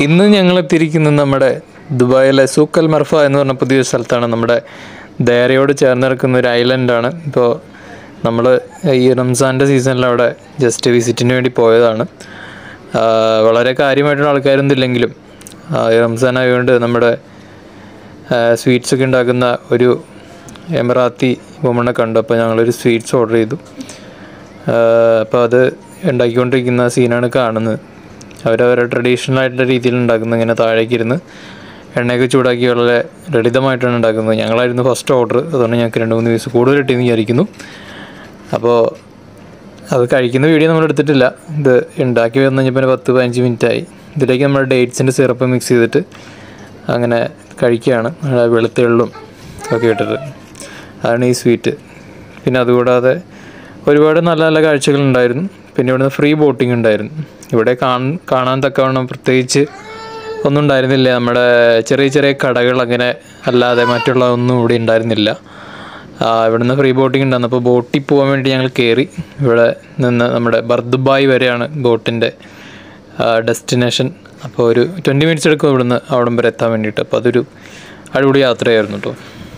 ഇന്ന് ഞങ്ങൾ എത്തിയിരിക്കുന്നത് നമ്മുടെ ദുബായിലെ സൂക്കൽ മർഫ എന്ന് പറഞ്ഞ പുതിയൊരു സ്ഥലത്താണ് നമ്മുടെ ദേരയോട് ചേർന്ന് കിടക്കുന്ന ഒരു ഐലൻഡാണ് ഇപ്പോൾ നമ്മൾ ഈ റംസാൻ്റെ സീസണിൽ അവിടെ ജസ്റ്റ് വിസിറ്റിന് വേണ്ടി പോയതാണ് ആ, വളരെ കാര്യമായിട്ടുള്ള ആൾക്കാരൊന്നും ഇല്ലെങ്കിലും ആ, ഈ റംസാൻ ആയതുകൊണ്ട് നമ്മുടെ സ്വീറ്റ്സ് ഒക്കെ ഉണ്ടാക്കുന്ന ഒരു എമറാത്തി വുമണെ കണ്ടു അപ്പോൾ ഞങ്ങളൊരു സ്വീറ്റ്സ് ഓർഡർ ചെയ്തു അപ്പോൾ അത് ഉണ്ടാക്കിക്കൊണ്ടിരിക്കുന്ന സീനാണ് കാണുന്നത് അവരവരുടെ ട്രഡീഷണൽ ആയിട്ടുള്ള രീതിയിൽ ഉണ്ടാക്കുന്നത് ഇങ്ങനെ താഴേക്ക് ഇരുന്ന് എണ്ണയൊക്കെ ചൂടാക്കി വളരെ ലളിതമായിട്ടാണ് ഉണ്ടാക്കുന്നത് ഞങ്ങളായിരുന്നു ഫസ്റ്റ് ഓർഡർ അതുകൊണ്ട് ഞങ്ങൾക്ക് രണ്ട് മൂന്ന് പീസ് കൂടുതൽ കിട്ടിയെന്ന് വിചാരിക്കുന്നു അപ്പോൾ അത് കഴിക്കുന്ന വീഡിയോ നമ്മൾ എടുത്തിട്ടില്ല ഇത് ഉണ്ടാക്കി വന്നു കഴിഞ്ഞപ്പോൾ പത്ത് പതിനഞ്ച് മിനിറ്റ് ആയി ഇതിലേക്ക് നമ്മൾ ഡേറ്റ്സിൻ്റെ സിറപ്പ് മിക്സ് ചെയ്തിട്ട് അങ്ങനെ കഴിക്കുകയാണ് നല്ല വെളുത്ത എള്ളും ഒക്കെ ഇട്ടിട്ട് അതാണ് ഈ സ്വീറ്റ് പിന്നെ അതുകൂടാതെ ഒരുപാട് നല്ല നല്ല കാഴ്ചകളുണ്ടായിരുന്നു പിന്നെ ഇവിടുന്ന് ഫ്രീ ബോട്ടിംഗ് ഉണ്ടായിരുന്നു ഇവിടെ കാണാൻ കാണാൻ തക്കവണ്ണം പ്രത്യേകിച്ച് ഒന്നും ഉണ്ടായിരുന്നില്ല നമ്മുടെ ചെറിയ ചെറിയ കടകൾ അങ്ങനെ അല്ലാതെ മറ്റുള്ള ഒന്നും ഇവിടെ ഉണ്ടായിരുന്നില്ല ആ, ഇവിടുന്ന് ഫ്രീ ബോട്ടിംഗ് ഉണ്ടായിരുന്നു അപ്പോൾ ബോട്ടിൽ പോകാൻ വേണ്ടി ഞങ്ങൾ കയറി ഇവിടെ നിന്ന് നമ്മുടെ ബർദുബായ് വരെയാണ് ബോട്ടിൻ്റെ ഡെസ്റ്റിനേഷൻ അപ്പോൾ ഒരു ട്വൻറ്റി മിനിറ്റ്സ് എടുക്കും ഇവിടുന്ന് അവിടം വരെ എത്താൻ വേണ്ടിയിട്ട് അപ്പോൾ അതൊരു അടിപൊളി യാത്രയായിരുന്നു കേട്ടോ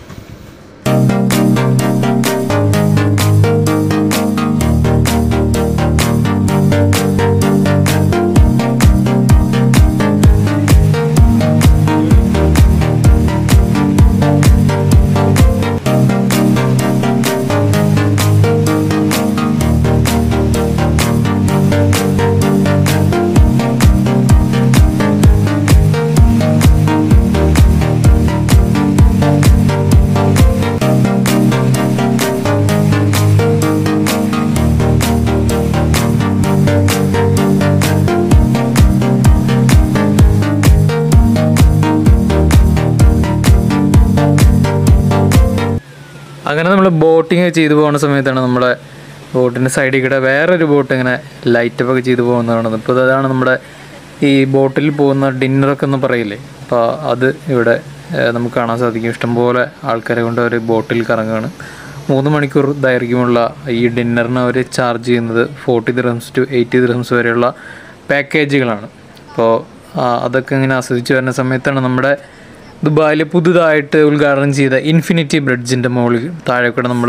അങ്ങനെ നമ്മൾ ബോട്ടിങ് ചെയ്തു പോകുന്ന സമയത്താണ് നമ്മുടെ ബോട്ടിൻ്റെ സൈഡിൽ കൂടെ വേറൊരു ബോട്ട് ഇങ്ങനെ ലൈറ്റപ്പ് ഒക്കെ ചെയ്തു പോകുന്നതാണ് ഇപ്പോൾ അതാണ് നമ്മുടെ ഈ ബോട്ടിൽ പോകുന്ന ഡിന്നറൊക്കെ എന്ന് പറയില്ലേ അപ്പോൾ അത് ഇവിടെ ഏഹ്, നമുക്ക് കാണാൻ സാധിക്കും ഇഷ്ടംപോലെ ആൾക്കാരെ കൊണ്ട് അവർ ബോട്ടിൽ കറങ്ങുകയാണ് മൂന്ന് മണിക്കൂർ ദൈർഘ്യമുള്ള ഈ ഡിന്നറിന് അവർ ചാർജ് ചെയ്യുന്നത് forty dirhams to eighty dirhams വരെയുള്ള പാക്കേജുകളാണ് അപ്പോൾ അതൊക്കെ ഇങ്ങനെ ആസ്വദിച്ച് വരുന്ന സമയത്താണ് നമ്മുടെ ദുബായിൽ പുതുതായിട്ട് ഉദ്ഘാടനം ചെയ്ത ഇൻഫിനിറ്റി ബ്രിഡ്ജിൻ്റെ മുകളിൽ താഴെ കൂടെ നമ്മൾ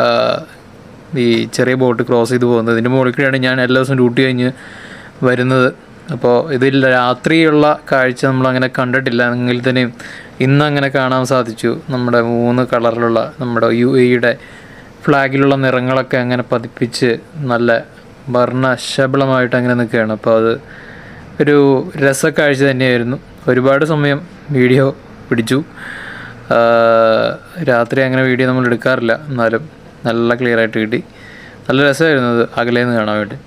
ഈ ചെറിയ ബോട്ട് ക്രോസ് ചെയ്ത് പോകുന്നത് ഇതിൻ്റെ മുകളിൽ കൂടെയാണ് ഞാൻ എല്ലാ ദിവസവും ഡ്യൂട്ടി കഴിഞ്ഞ് വരുന്നത് അപ്പോൾ ഇതിൽ രാത്രിയുള്ള കാഴ്ച നമ്മൾ അങ്ങനെ കണ്ടിട്ടില്ല എങ്കിൽ തന്നെയും ഇന്ന് അങ്ങനെ കാണാൻ സാധിച്ചു നമ്മുടെ മൂന്ന് കളറിലുള്ള നമ്മുടെ യു എയുടെ ഫ്ലാഗിലുള്ള നിറങ്ങളൊക്കെ അങ്ങനെ പതിപ്പിച്ച് നല്ല വർണ്ണശബളമായിട്ട് അങ്ങനെ നിൽക്കുകയാണ് അപ്പോൾ അത് ഒരു രസക്കാഴ്ച തന്നെയായിരുന്നു ഒരുപാട് സമയം വീഡിയോ പിടിച്ചു ആ, രാത്രി അങ്ങനെ വീഡിയോ നമ്മൾ എടുക്കാറില്ല എന്നാലും നല്ല ക്ലിയർ ആയിട്ട് കിട്ടി നല്ല രസമായിരുന്നു അത് അകലെ നിന്ന് കാണാൻ വേണ്ടി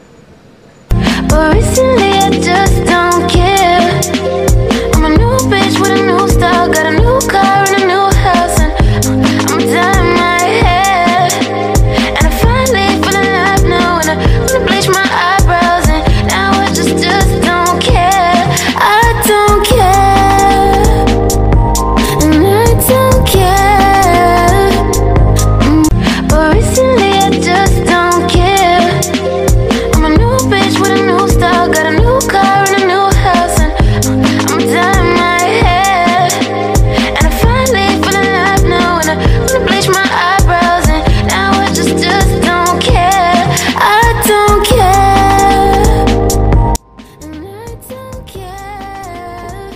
But recently I just don't care. I'm a new bitch with a new style, got a new car and a new house, and I'm dyeing my hair. And I finally feel alive now, and I wanna bleach my eyebrows, and now I just just don't care. I don't care, and I don't care. Mm, But recently I just don't care. I'm a new bitch with a new style, got a new car and a new house, and I'm dyeing my hair. And I finally feel alive now, and I wanna bleach my eyebrows, and now I just just don't care. I don't care, and I don't care.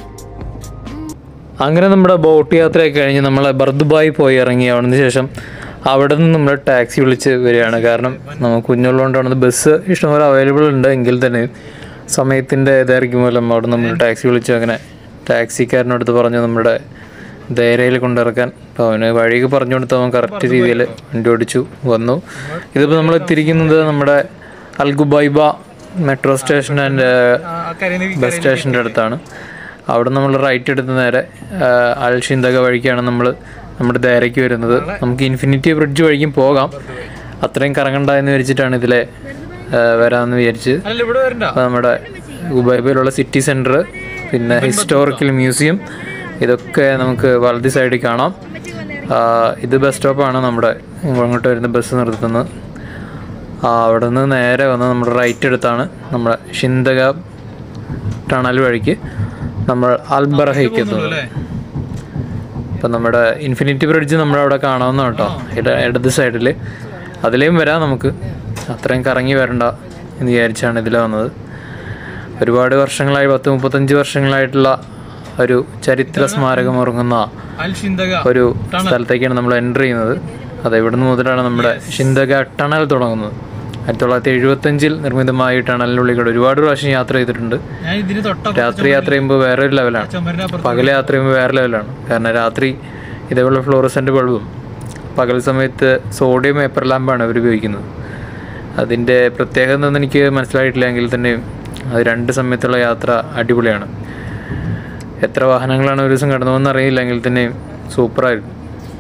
അങ്ങനെ നമ്മുടെ boat യാത്രയൊക്കെ കഴിഞ്ഞ് നമ്മൾ Bur Dubai പോയി ഇറങ്ങി അവിടുന്ന് ശേഷം അവിടെ നിന്ന് നമ്മൾ ടാക്സി വിളിച്ച് വരികയാണ് കാരണം നമുക്ക് കുഞ്ഞുള്ളതുകൊണ്ടാണ് ബസ് ഇഷ്ടംപോലെ അവൈലബിൾ ഉണ്ട് എങ്കിൽ തന്നെ സമയത്തിൻ്റെ ഇതായിരിക്കും മൂലം അവിടെ നമ്മൾ ടാക്സി വിളിച്ച് അങ്ങനെ ടാക്സിക്കാരനടുത്ത് പറഞ്ഞു നമ്മുടെ ധൈര്യയിൽ കൊണ്ടിറക്കാൻ അപ്പോൾ അവന് വഴിയൊക്കെ പറഞ്ഞു കൊടുത്ത് അവൻ കറക്റ്റ് രീതിയിൽ വണ്ടി ഓടിച്ചു വന്നു ഇതിപ്പോൾ നമ്മൾ എത്തിയിരിക്കുന്നത് നമ്മുടെ Al Ghubaiba metro station and bus സ്റ്റേഷൻ്റെ അടുത്താണ് അവിടെ നമ്മൾ റൈറ്റ് എടുത്ത് നേരെ അൽഷിന്തക വഴിക്കാണ് നമ്മൾ നമ്മുടെ ധൈര്യക്ക് വരുന്നത് നമുക്ക് ഇൻഫിനിറ്റി ബ്രിഡ്ജ് വഴിക്കും പോകാം അത്രയും കറങ്ങണ്ട എന്ന് വിചാരിച്ചിട്ടാണ് ഇതിലെ ആ, വരാമെന്ന് വിചാരിച്ച് അപ്പോൾ നമ്മുടെ ഉബൈബയിലുള്ള സിറ്റി സെൻറ്റർ പിന്നെ ഹിസ്റ്റോറിക്കൽ മ്യൂസിയം ഇതൊക്കെ നമുക്ക് വലതി സൈഡിൽ കാണാം ആ, ഇത് ബസ് സ്റ്റോപ്പാണ് നമ്മുടെ അങ്ങോട്ട് വരുന്ന ബസ് നിർത്തുന്നത് ആ, അവിടെ നിന്ന് നേരെ വന്ന് നമ്മുടെ റൈറ്റ് എടുത്താണ് നമ്മുടെ ഷിന്തക ടണൽ വഴിക്ക് നമ്മൾ അൽബറഹയ്ക്ക് എത്തുന്നത് ഇപ്പം നമ്മുടെ ഇൻഫിനിറ്റി ബ്രിഡ്ജ് നമ്മളവിടെ കാണാവുന്ന കേട്ടോ ഇട ഇടത് സൈഡിൽ അതിലേയും വരാം നമുക്ക് അത്രയും കറങ്ങി വരണ്ട എന്ന് വിചാരിച്ചാണ് ഇതിൽ വന്നത് ഒരുപാട് വർഷങ്ങളായി പത്ത് മുപ്പത്തഞ്ച് വർഷങ്ങളായിട്ടുള്ള ഒരു ചരിത്ര സ്മാരകം ഉറങ്ങുന്ന അൽ ഷിന്തക ഒരു സ്ഥലത്തേക്കാണ് നമ്മൾ എൻ്റർ ചെയ്യുന്നത് അത് ഇവിടുന്ന് മുതലാണ് നമ്മുടെ ഷിന്തക ടണൽ തുടങ്ങുന്നത് ആയിരത്തി തൊള്ളായിരത്തി എഴുപത്തഞ്ചിൽ നിർമ്മിതമായ ഈ ടണലിനുള്ളിൽ കൂടെ ഒരുപാട് പ്രാവശ്യം യാത്ര ചെയ്തിട്ടുണ്ട് ഞാൻ ഇതിന് തൊട്ട രാത്രി യാത്ര ചെയ്യുമ്പോൾ വേറെ ഒരു ലെവലാണ് ചുമരിന്റെ അപ്പുറത്ത് പകൽ യാത്ര ചെയ്യുമ്പോൾ വേറെ ലെവലാണ് കാരണം രാത്രി ഇതേപോലെ ഫ്ലോറസെൻ്റ് ബൾബും പകൽ സമയത്ത് സോഡിയം പേപ്പർ ലാമ്പാണ് അവർ ഉപയോഗിക്കുന്നത് അതിൻ്റെ പ്രത്യേകത എന്തെന്ന് എനിക്ക് മനസ്സിലായിട്ടില്ല എങ്കിൽ തന്നെ അത് രണ്ട് സമയത്തുള്ള യാത്ര അടിപൊളിയാണ് എത്ര വാഹനങ്ങളാണ് ഒരു ദിവസം കടന്നു പോകുന്ന അറിയില്ല എങ്കിൽ തന്നെ സൂപ്പറായിരുന്നു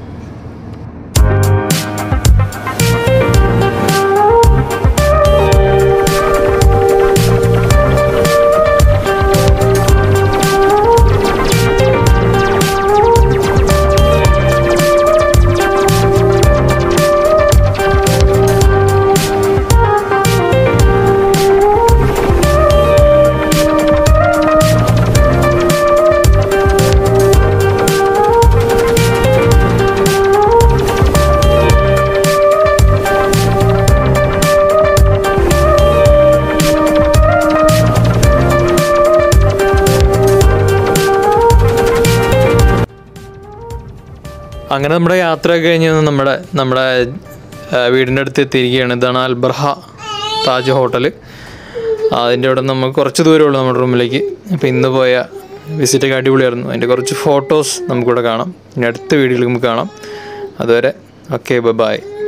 അങ്ങനെ നമ്മുടെ യാത്ര കഴിഞ്ഞ് നമ്മുടെ നമ്മുടെ ആ, വീടിൻ്റെ അടുത്ത് എത്തിയിരിക്കുകയാണ് ഇതാണ് അൽബർഹ താജ് ഹോട്ടൽ അതിൻ്റെ അവിടെ നിന്ന് നമുക്ക് കുറച്ച് ദൂരമേ ഉള്ളൂ നമ്മുടെ റൂമിലേക്ക് അപ്പോൾ ഇന്ന് പോയ വിസിറ്റൊക്കെ അടിപൊളിയായിരുന്നു അതിൻ്റെ കുറച്ച് ഫോട്ടോസ് നമുക്കിവിടെ കാണാം ഇനി അടുത്ത വീഡിയോയിൽ നമുക്ക് കാണാം അതുവരെ ഓക്കെ ബൈ